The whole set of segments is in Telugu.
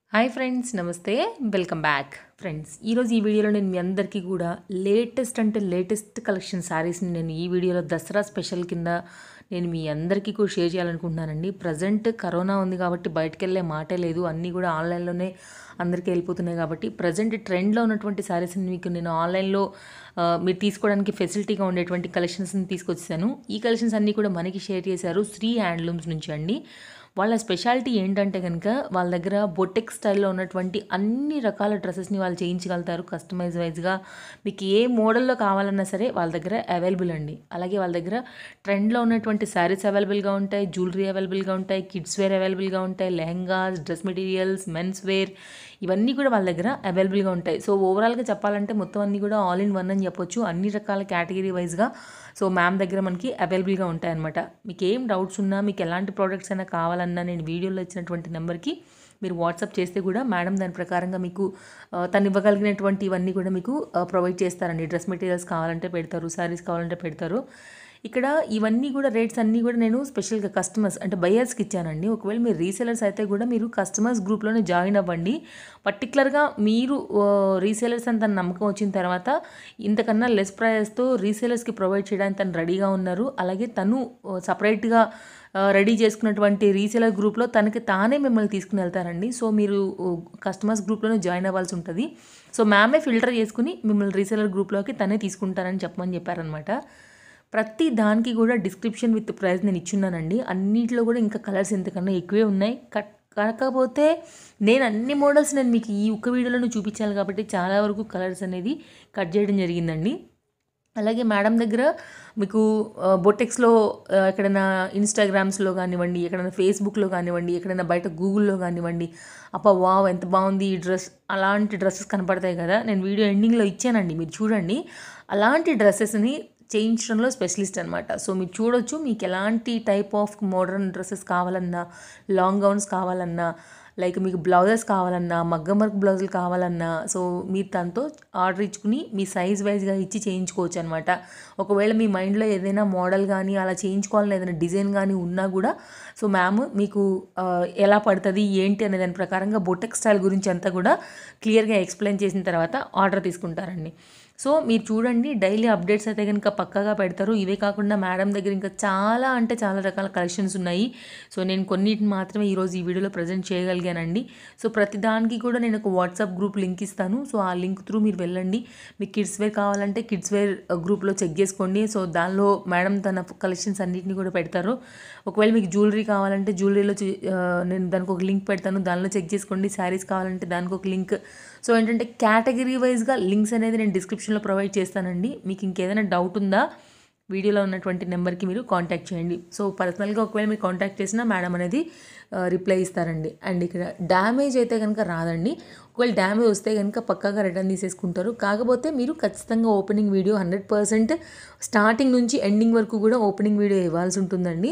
హాయ్ ఫ్రెండ్స్ నమస్తే వెల్కమ్ బ్యాక్ ఫ్రెండ్స్ ఈరోజు ఈ వీడియోలో నేను మీ అందరికీ కూడా లేటెస్ట్ అంటే లేటెస్ట్ కలెక్షన్ శారీస్ని నేను ఈ వీడియోలో దసరా స్పెషల్ కింద నేను మీ అందరికీ కూడా షేర్ చేయాలనుకుంటున్నానండి ప్రజెంట్ కరోనా ఉంది కాబట్టి బయటకు వెళ్ళే మాటే లేదు అన్నీ కూడా ఆన్లైన్లోనే అందరికీ వెళ్ళిపోతున్నాయి కాబట్టి ప్రజెంట్ ట్రెండ్లో ఉన్నటువంటి శారీస్ని మీకు నేను ఆన్లైన్లో ఆ, మీరు తీసుకోవడానికి ఫెసిలిటీగా ఉండేటువంటి కలెక్షన్స్ని తీసుకొచ్చాను ఈ కలెక్షన్స్ అన్నీ కూడా మనకి షేర్ చేశారు శ్రీ హ్యాండ్లూమ్స్ నుంచి అండి వాళ్ళ స్పెషాలిటీ ఏంటంటే కనుక వాళ్ళ దగ్గర బొటెక్ స్టైల్లో ఉన్నటువంటి అన్ని రకాల డ్రెస్సెస్ని వాళ్ళు చేయించగలుగుతారు కస్టమైజ్ వైజ్గా మీకు ఏ మోడల్లో కావాలన్నా సరే వాళ్ళ దగ్గర అవైలబుల్ అండి అలాగే వాళ్ళ దగ్గర ట్రెండ్లో ఉన్నటువంటి శారీస్ అవైలబుల్గా ఉంటాయి జ్యువెలరీ అవైలబుల్గా ఉంటాయి కిడ్స్ వేర్ అవైలబుల్గా ఉంటాయి lehengas dress materials men's wear ఇవన్నీ కూడా వాళ్ళ దగ్గర అవైలబుల్గా ఉంటాయి సో ఓవరాల్గా చెప్పాలంటే మొత్తం అన్నీ కూడా ఆల్ ఇన్ వన్ అని చెప్పొచ్చు అన్ని రకాల కేటగిరీ వైజ్గా సో మ్యామ్ దగ్గర మనకి అవైలబుల్గా ఉంటాయన్నమాట మీకు ఏం డౌట్స్ ఉన్నా మీకు ఎలాంటి ప్రోడక్ట్స్ అయినా కావాలన్నా నేను వీడియోలో ఇచ్చినటువంటి నెంబర్కి మీరు వాట్సాప్ చేస్తే కూడా మేడం దాని ప్రకారంగా మీకు ఆ, తను ఇవ్వగలిగినటువంటి ఇవన్నీ కూడా మీకు ప్రొవైడ్ చేస్తారండి డ్రెస్ మెటీరియల్స్ కావాలంటే పెడతారు శారీస్ కావాలంటే పెడతారు ఇక్కడ ఇవన్నీ కూడా రేట్స్ అన్నీ కూడా నేను స్పెషల్గా కస్టమర్స్ అంటే బయర్స్కి ఇచ్చానండి ఒకవేళ మీరు రీసేలర్స్ అయితే కూడా మీరు కస్టమర్స్ గ్రూప్లోనే జాయిన్ అవ్వండి పర్టికులర్గా మీరు రీసేలర్స్ అని తన నమ్మకం వచ్చిన తర్వాత ఇంతకన్నా లెస్ ప్రైస్తో రీసేలర్స్కి ప్రొవైడ్ చేయడానికి తను రెడీగా ఉన్నారు అలాగే తను సపరేట్గా రెడీ చేసుకున్నటువంటి రీసేలర్ గ్రూప్లో తనకి తానే మిమ్మల్ని తీసుకుని వెళ్తారండి సో మీరు కస్టమర్స్ గ్రూప్లోనే జాయిన్ అవ్వాల్సి ఉంటుంది సో మ్యామే ఫిల్టర్ చేసుకుని మిమ్మల్ని రీసేలర్ గ్రూప్లోకి తనే తీసుకుంటారని చెప్పమని చెప్పారనమాట ప్రతి దానికి కూడా డిస్క్రిప్షన్ విత్ ప్రైస్ నేను ఇచ్చున్నానండి అన్నింటిలో కూడా ఇంకా కలర్స్ ఎంతకన్నా ఎక్కువే ఉన్నాయి కట్ కాకపోతే నేను అన్ని మోడల్స్ నేను మీకు ఈ ఒక్క వీడియోలోనే చూపించాలి కాబట్టి చాలా వరకు కలర్స్ అనేది కట్ చేయడం జరిగిందండి అలాగే మేడం దగ్గర మీకు ఆ, బొటెక్స్లో ఆ, ఎక్కడైనా ఇన్స్టాగ్రామ్స్లో కానివ్వండి ఎక్కడైనా ఫేస్బుక్లో కానివ్వండి ఎక్కడైనా బయట గూగుల్లో కానివ్వండి అప్ప వావ్ ఎంత బాగుంది ఈ డ్రెస్ అలాంటి డ్రెస్సెస్ కనపడతాయి కదా నేను వీడియో ఎండింగ్లో ఇచ్చానండి మీరు చూడండి అలాంటి డ్రెస్సెస్ని చేయించడంలో స్పెషలిస్ట్ అనమాట సో మీరు చూడొచ్చు మీకు ఎలాంటి టైప్ ఆఫ్ మోడర్న్ డ్రెస్సెస్ కావాలన్నా లాంగ్ గౌన్స్ కావాలన్నా లైక్ మీకు బ్లౌజెస్ కావాలన్నా మగ్గం వర్క్ బ్లౌజులు కావాలన్నా సో మీరు తనతో ఆర్డర్ ఇచ్చుకుని మీ సైజ్ వైజ్గా ఇచ్చి చేయించుకోవచ్చు అనమాట ఒకవేళ మీ మైండ్లో ఏదైనా మోడల్ కానీ అలా చేయించుకోవాలని ఏదైనా డిజైన్ కానీ ఉన్నా కూడా సో మ్యామ్ మీకు ఆ, ఎలా పడుతుంది ఏంటి అనే దాని ప్రకారంగా బొటెక్ స్టైల్ గురించి అంతా కూడా క్లియర్గా ఎక్స్ప్లెయిన్ చేసిన తర్వాత ఆర్డర్ తీసుకుంటారండి సో మీరు చూడండి డైలీ అప్డేట్స్ అయితే కనుక పక్కాగా పెడతారు ఇవే కాకుండా మేడం దగ్గర ఇంకా చాలా అంటే చాలా రకాల కలెక్షన్స్ ఉన్నాయి సో నేను కొన్నిటిని మాత్రమే ఈరోజు ఈ వీడియోలో ప్రజెంట్ చేయగలిగానండి సో ప్రతి దానికి కూడా నేను ఒక వాట్సాప్ గ్రూప్ లింక్ ఇస్తాను సో ఆ లింక్ త్రూ మీరు వెళ్ళండి మీకు కిడ్స్ వేర్ కావాలంటే కిడ్స్ వేర్ గ్రూప్లో చెక్ చేసుకోండి సో దానిలో మేడం తన కలెక్షన్స్ అన్నిటిని కూడా పెడతారు ఒకవేళ మీకు జ్యువెలరీ కావాలంటే జ్యువెలరీలో చూ- ఆ, నేను దానికి ఒక లింక్ పెడతాను దానిలో చెక్ చేసుకోండి శారీస్ కావాలంటే దానికి ఒక లింక్ సో ఏంటంటే కేటగిరీ వైజ్గా లింక్స్ అనేది నేను డిస్క్రిప్షన్లో ప్రొవైడ్ చేస్తానండి మీకు ఇంకేదైనా డౌట్ ఉందా వీడియోలో ఉన్నటువంటి నెంబర్కి మీరు కాంటాక్ట్ చేయండి సో పర్సనల్గా ఒకవేళ మీరు కాంటాక్ట్ చేసినా మేడం అనేది రిప్లై ఇస్తారండి అండ్ ఇక్కడ డ్యామేజ్ అయితే కనుక రాదండి ఒకవేళ డ్యామేజ్ వస్తే కనుక పక్కాగా రిటర్న్ తీసేసుకుంటారు కాకపోతే మీరు ఖచ్చితంగా opening video hundred percent starting నుంచి ఎండింగ్ వరకు కూడా ఓపెనింగ్ వీడియో ఇవ్వాల్సి ఉంటుందండి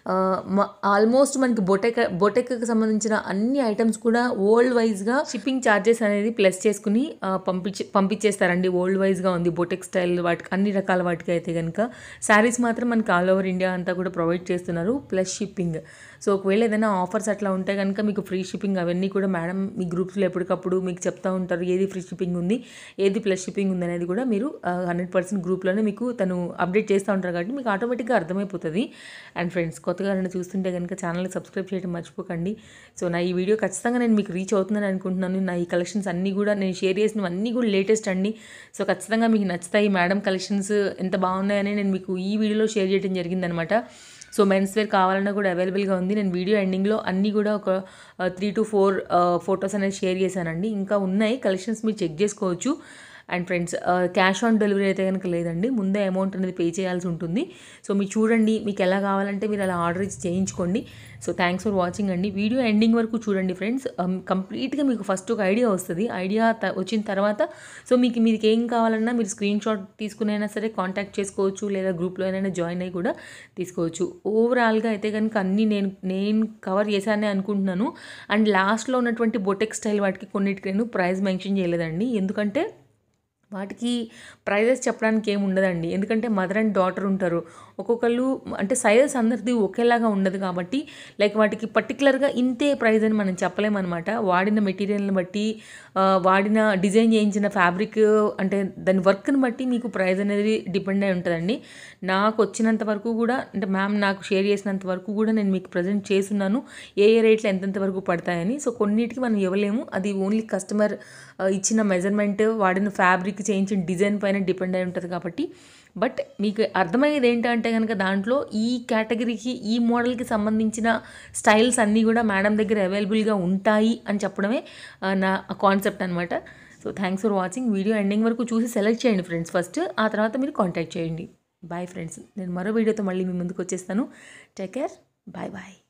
ఆల్మోస్ట్ మనకి బొటెక్ బొటెక్కి సంబంధించిన అన్ని ఐటమ్స్ కూడా వరల్డ్ వైజ్గా షిప్పింగ్ ఛార్జెస్ అనేది ప్లస్ చేసుకుని ఆ, పంపించి పంపించేస్తారండి వరల్డ్ వైజ్గా ఉంది బొటెక్ స్టైల్ వాటికి అన్ని రకాల వాటికి అయితే కనుక శారీస్ మాత్రం మనకి ఆల్ ఓవర్ ఇండియా అంతా కూడా ప్రొవైడ్ చేస్తున్నారు ప్లస్ షిప్పింగ్ సో ఒకవేళ ఏదైనా ఆఫర్స్ అట్లా ఉంటే కనుక మీకు ఫ్రీ షిప్పింగ్ అవన్నీ కూడా మేడం మీ గ్రూప్స్లో ఎప్పటికప్పుడు మీకు చెప్తా ఉంటారు ఏది ఫ్రీ షిప్పింగ్ ఉంది ఏది ప్లస్ షిప్పింగ్ ఉంది అనేది కూడా మీరు హండ్రెడ్ పర్సెంట్ గ్రూప్లోనే మీకు తను అప్డేట్ చేస్తూ ఉంటారు కాబట్టి మీకు ఆటోమేటిక్గా అర్థమైపోతుంది అండ్ ఫ్రెండ్స్ కొత్తగా నన్ను చూస్తుంటే కనుక ఛానల్ని సబ్స్క్రైబ్ చేయడం మర్చిపోకండి సో నా ఈ వీడియో ఖచ్చితంగా నేను మీకు రీచ్ అవుతుందని అనుకుంటున్నాను నా ఈ కలెక్షన్స్ అన్నీ కూడా నేను షేర్ చేసినవి అన్నీ కూడా లేటెస్ట్ అండి సో ఖచ్చితంగా మీకు నచ్చుతాయి మేడం కలెక్షన్స్ ఎంత బాగున్నాయని నేను మీకు ఈ వీడియోలో షేర్ చేయడం జరిగిందనమాట సో మెన్స్ వేర్ కావాలన్నా కూడా అవైలబుల్గా ఉంది నేను వీడియో ఎండింగ్లో అన్నీ కూడా ఒక త్రీ టు ఫోర్ ఫొటోస్ అనేది షేర్ చేశానండి ఇంకా ఉన్నాయి కలెక్షన్స్ మీరు చెక్ చేసుకోవచ్చు and friends cash on delivery అయితే కనుక లేదండి ముందే అమౌంట్ అనేది పే చేయాల్సి ఉంటుంది సో మీరు చూడండి మీకు ఎలా కావాలంటే మీరు అలా ఆర్డర్ ఇచ్చి చేయించుకోండి సో థ్యాంక్స్ ఫర్ వాచింగ్ అండి వీడియో ఎండింగ్ వరకు చూడండి ఫ్రెండ్స్ కంప్లీట్గా మీకు ఫస్ట్ ఒక ఐడియా వస్తుంది ఐడియా త- వచ్చిన తర్వాత సో మీకు మీకు ఏం కావాలన్నా మీరు స్క్రీన్ షాట్ తీసుకునైనా సరే కాంటాక్ట్ చేసుకోవచ్చు లేదా గ్రూప్లో అయినా జాయిన్ అయ్యి కూడా తీసుకోవచ్చు ఓవరాల్గా అయితే కనుక అన్నీ నేను నేను కవర్ చేశానే అనుకుంటున్నాను అండ్ లాస్ట్లో ఉన్నటువంటి బొటెక్ స్టైల్ వాటికి కొన్నిటికి నేను ప్రైస్ మెన్షన్ చేయలేదండి ఎందుకంటే వాటికి ప్రైజెస్ చెప్పడానికి ఏమి ఉండదండి ఎందుకంటే మదర్ అండ్ డాటర్ ఉంటారు ఒక్కొక్కళ్ళు అంటే సైజెస్ అందరిది ఒకేలాగా ఉండదు కాబట్టి లైక్ వాటికి పర్టికులర్గా ఇంతే ప్రైజ్ అని మనం చెప్పలేమన్నమాట వాడిన మెటీరియల్ని బట్టి ఆ, వాడిన డిజైన్ చేయించిన ఫ్యాబ్రిక్ అంటే దాని వర్క్ని బట్టి మీకు ప్రైస్ అనేది డిపెండ్ అయి ఉంటుందండి నాకు వచ్చినంత వరకు కూడా అంటే మ్యామ్ నాకు షేర్ చేసినంత వరకు కూడా నేను మీకు ప్రజెంట్ చేస్తున్నాను ఏ ఏ రేట్లు ఎంతెంత వరకు పడతాయని సో కొన్నిటికి మనం ఇవ్వలేము అది ఓన్లీ కస్టమర్ ఇచ్చిన మెజర్మెంట్ వాడిన ఫ్యాబ్రిక్ చేయించిన డిజైన్ పైన డిపెండ్ అయి ఉంటుంది కాబట్టి బట్ మీకు అర్థమయ్యేది ఏంటంటే కనుక దాంట్లో ఈ కేటగిరీకి ఈ మోడల్కి సంబంధించిన స్టైల్స్ అన్నీ కూడా మేడం దగ్గర అవైలబుల్గా ఉంటాయి అని చెప్పడమే ఆ, నా కాన్సెప్ట్ అనమాట so thanks for watching video ending వరకు చూసి సెలెక్ట్ చేయండి ఫ్రెండ్స్ ఫస్ట్ ఆ తర్వాత మీరు కాంటాక్ట్ చేయండి బాయ్ ఫ్రెండ్స్ నేను మరో వీడియోతో మళ్ళీ మీ ముందుకు వచ్చేస్తాను టేక్ కేర్ బాయ్ బాయ్